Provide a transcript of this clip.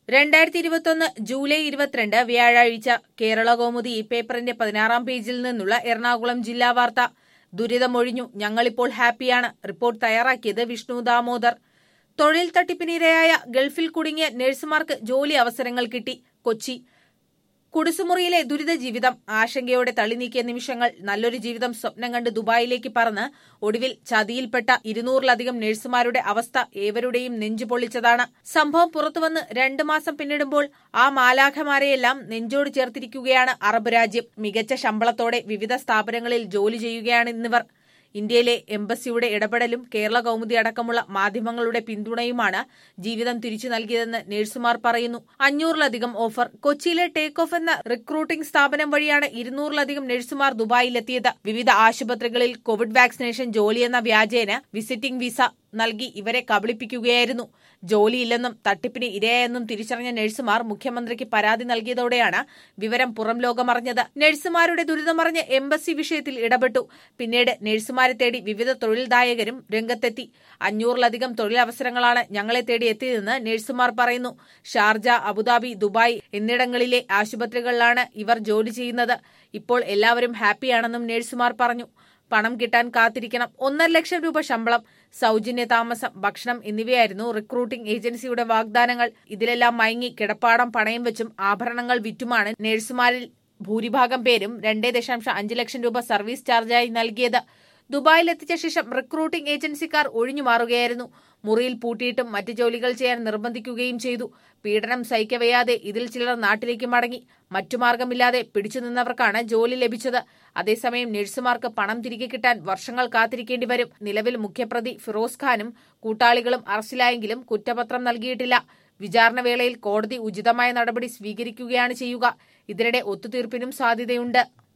രണ്ടായിരത്തി ഇരുപത്തൊന്ന് ജൂലൈ ഇരുപത്തിരണ്ട് വ്യാഴാഴ്ച കേരള കൗമുദി ഈ പേപ്പറിന്റെ പതിനാറാം പേജിൽ നിന്നുള്ള എറണാകുളം ജില്ലാ വാർത്ത ദുരിതമൊഴിഞ്ഞു ഞങ്ങളിപ്പോൾ ഹാപ്പിയാണ് റിപ്പോർട്ട് തയ്യാറാക്കിയത് വിഷ്ണു ദാമോദർ തൊഴിൽ തട്ടിപ്പിനിരയായ ഗൾഫിൽ കുടുങ്ങിയ നഴ്സുമാർക്ക് ജോലി അവസരങ്ങൾ കിട്ടി കൊച്ചി കുടിസുമുറിയിലെ ദുരിത ജീവിതം ആശങ്കയോടെ തള്ളിനീക്കിയ നിമിഷങ്ങൾ നല്ലൊരു ജീവിതം സ്വപ്നം കണ്ട് ദുബായിലേക്ക് പറന്ന് ഒടുവിൽ ചതിയിൽപ്പെട്ട ഇരുന്നൂറിലധികം നഴ്സുമാരുടെ അവസ്ഥ ഏവരുടെയും നെഞ്ചു പൊള്ളിച്ചതാണ് സംഭവം പുറത്തുവന്ന് രണ്ടു മാസം പിന്നിടുമ്പോൾ ആ മാലാഖമാരെയെല്ലാം നെഞ്ചോട് ചേർത്തിരിക്കുകയാണ് അറബ് രാജ്യം മികച്ച ശമ്പളത്തോടെ വിവിധ സ്ഥാപനങ്ങളിൽ ജോലി ചെയ്യുകയാണ് ഇന്നിവർ ഇന്ത്യയിലെ എംബസിയുടെ ഇടപെടലും കേരള കൗമുദി അടക്കമുള്ള മാധ്യമങ്ങളുടെ പിന്തുണയുമാണ് ജീവിതം തിരിച്ചു നൽകിയതെന്ന് നഴ്സുമാർ പറയുന്നു അഞ്ഞൂറിലധികം ഓഫർ കൊച്ചിയിലെ ടേക്ക് ഓഫ് എന്ന റിക്രൂട്ടിംഗ് സ്ഥാപനം വഴിയാണ് ഇരുന്നൂറിലധികം നഴ്സുമാർ ദുബായിലെത്തിയത് വിവിധ ആശുപത്രികളിൽ കോവിഡ് വാക്സിനേഷൻ ജോലിയെന്ന വ്യാജേന വിസിറ്റിംഗ് വിസ നൽകി ഇവരെ കബളിപ്പിക്കുകയായിരുന്നു ജോലിയില്ലെന്നും തട്ടിപ്പിന് ഇരയായെന്നും തിരിച്ചറിഞ്ഞ നഴ്സുമാർ മുഖ്യമന്ത്രിക്ക് പരാതി നൽകിയതോടെയാണ് വിവരം പുറം ലോകമറിഞ്ഞത് നഴ്സുമാരുടെ ദുരിതമറിഞ്ഞ് എംബസി വിഷയത്തിൽ ഇടപെട്ടു പിന്നീട് നഴ്സുമാരെ തേടി വിവിധ തൊഴിൽദായകരും രംഗത്തെത്തി അഞ്ഞൂറിലധികം തൊഴിലവസരങ്ങളാണ് ഞങ്ങളെ തേടി എത്തിയതെന്ന് നഴ്സുമാർ പറയുന്നു ഷാർജ അബുദാബി ദുബായ് എന്നിടങ്ങളിലെ ആശുപത്രികളിലാണ് ഇവർ ജോലി ചെയ്യുന്നത് ഇപ്പോൾ എല്ലാവരും ഹാപ്പിയാണെന്നും നഴ്സുമാർ പറഞ്ഞു പണം കിട്ടാൻ കാത്തിരിക്കണം ഒന്നര ലക്ഷം രൂപ ശമ്പളം സൗജന്യ താമസം ഭക്ഷണം എന്നിവയായിരുന്നു റിക്രൂട്ടിംഗ് ഏജൻസിയുടെ വാഗ്ദാനങ്ങൾ ഇതിലെല്ലാം മയങ്ങി കിടപ്പാടം പണയം വെച്ചും ആഭരണങ്ങൾ വിറ്റുമാണ് നഴ്സുമാരിൽ ഭൂരിഭാഗം പേരും രണ്ടേ ദശാംശം അഞ്ച് ലക്ഷം രൂപ സർവീസ് ചാർജായി നൽകിയത് ദുബായിൽ എത്തിച്ച ശേഷം റിക്രൂട്ടിംഗ് ഏജൻസിക്കാർ ഒഴിഞ്ഞു മാറുകയായിരുന്നു മുറിയിൽ പൂട്ടിയിട്ടും മറ്റ് ജോലികൾ ചെയ്യാൻ നിർബന്ധിക്കുകയും ചെയ്തു പീഡനം സഹിക്കവയ്യാതെ ഇതിൽ ചിലർ നാട്ടിലേക്ക് മടങ്ങി മറ്റു മാർഗമില്ലാതെ പിടിച്ചു നിന്നവർക്കാണ് ജോലി ലഭിച്ചത് അതേസമയം നഴ്സുമാർക്ക് പണം തിരികെ കിട്ടാൻ വർഷങ്ങൾ കാത്തിരിക്കേണ്ടി വരും നിലവിൽ മുഖ്യപ്രതി ഫിറോസ് ഖാനും കൂട്ടാളികളും അറസ്റ്റിലായെങ്കിലും കുറ്റപത്രം നൽകിയിട്ടില്ല വിചാരണ വേളയിൽ കോടതി ഉചിതമായ നടപടി സ്വീകരിക്കുകയാണ് ചെയ്യുക ഇതിനിടെ ഒത്തുതീർപ്പിനും സാധ്യതയുണ്ട്